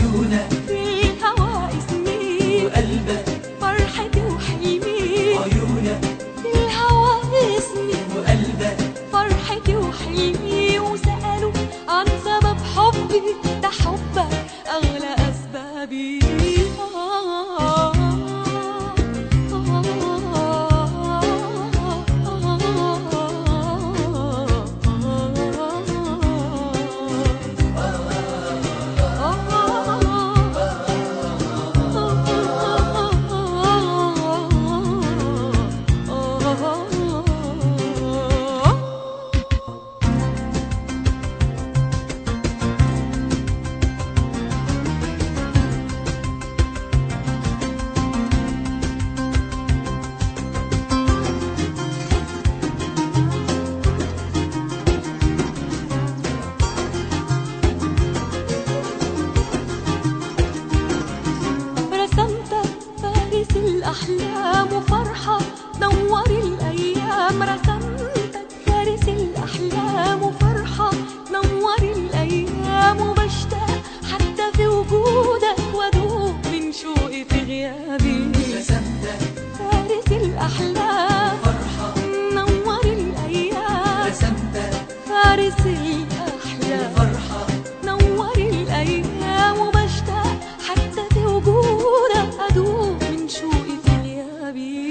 عيونك في الهوى اسمي وقلبك فرحتي وحلمي عيونك في الهوى اسمي وقلبك فرحتي وحلمي وسألوا عن سبب حبي ده حبك أغلى أسبابي رسمتك فارس الأحلام وفرحة نور الأيام رسمتك فارس الأحلام وفرحة نور الأيام وبشتاق حتى في وجودك وأدوب من شوقي في غيابي رسمتك فارس الأحلام فرحة نور الأيام رسمتك فارس الأحلام فرحة نور الأيام وبشتاق حتى في وجودك أدوب من شوقي في غيابي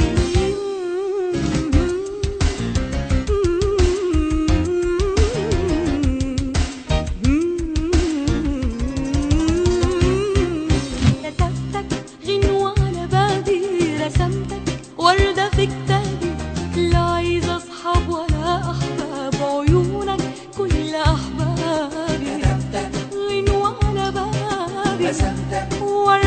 كتبتك غنوة على بابي رسمتك وردة في كتابي لا عايزة أصحاب ولا أحباب عيونك كل أحبابي كتبتك غنوة على بابي رسمتك وردة